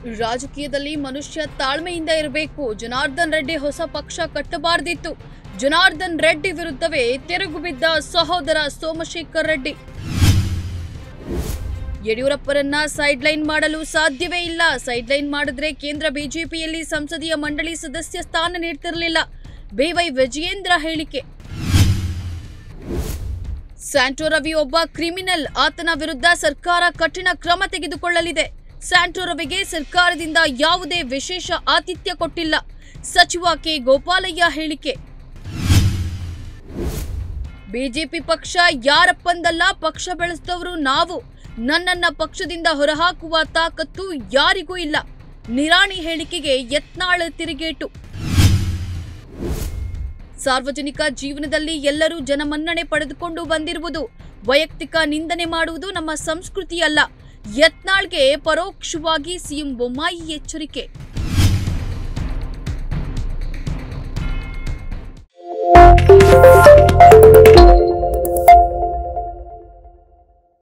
ರಾಜಕೀಯದಲ್ಲಿ ಮನುಷ್ಯ ತಾಳ್ಮೆಯಿಂದ ಇರಬೇಕು ಜನಾರ್ದನ್ ರೆಡ್ಡಿ ಹೊಸ ಪಕ್ಷ ಕಟ್ಟಬಾರ್ದಿತ್ತು ಜನಾರ್ದನ್ ರೆಡ್ಡಿ ವಿರುದ್ಧವೇ ತಿರುಗು ಬಿದ್ದ ಸಹೋದರ ಸೋಮಶೇಖರ್ ರೆಡ್ಡಿ ಯಡಿಯೂರಪ್ಪರನ್ನ ಸೈಡ್ಲೈನ್ ಮಾಡಲು ಸಾಧ್ಯವೇ ಇಲ್ಲ ಸೈಡ್ಲೈನ್ ಮಾಡಿದ್ರೆ ಕೇಂದ್ರ ಬಿಜೆಪಿಯಲ್ಲಿ ಸಂಸದೀಯ ಮಂಡಳಿ ಸದಸ್ಯ ಸ್ಥಾನ ನೀಡ್ತಿರಲಿಲ್ಲ ಬಿವೈ ವಿಜಯೇಂದ್ರ ಹೇಳಿಕೆ ಸ್ಯಾಂಟೋ ರವಿ ಒಬ್ಬ ಕ್ರಿಮಿನಲ್ ಆತನ ವಿರುದ್ಧ ಸರ್ಕಾರ ಕಠಿಣ ಕ್ರಮ ತೆಗೆದುಕೊಳ್ಳಲಿದೆ ಸ್ಯಾಂಟೋ ರವಿಗೆ ಸರ್ಕಾರದಿಂದ ಯಾವುದೇ ವಿಶೇಷ ಆತಿಥ್ಯ ಕೊಟ್ಟಿಲ್ಲ ಸಚಿವ ಕೆ ಗೋಪಾಲಯ್ಯ ಹೇಳಿಕೆ ಬಿಜೆಪಿ ಪಕ್ಷ ಯಾರಪ್ಪಂದಲ್ಲ ಪಕ್ಷ ಬೆಳೆಸಿದವರು ನಾವು ನನ್ನನ್ನ ಪಕ್ಷದಿಂದ ಹೊರಹಾಕುವ ತಾಕತ್ತು ಯಾರಿಗೂ ಇಲ್ಲ ನಿರಾಣಿ ಹೇಳಿಕೆಗೆ ಯತ್ನಾಳ್ ತಿರುಗೇಟು ಸಾರ್ವಜನಿಕ ಜೀವನದಲ್ಲಿ ಎಲ್ಲರೂ ಜನಮನ್ನಣೆ ಪಡೆದುಕೊಂಡು ಬಂದಿರುವುದು ವೈಯಕ್ತಿಕ ನಿಂದನೆ ಮಾಡುವುದು ನಮ್ಮ ಸಂಸ್ಕೃತಿಯಲ್ಲ ಯತ್ನಾಳ್ಗೆ ಪರೋಕ್ಷವಾಗಿ ಸಿಎಂ ಬೊಮ್ಮಾಯಿ ಎಚ್ಚರಿಕೆ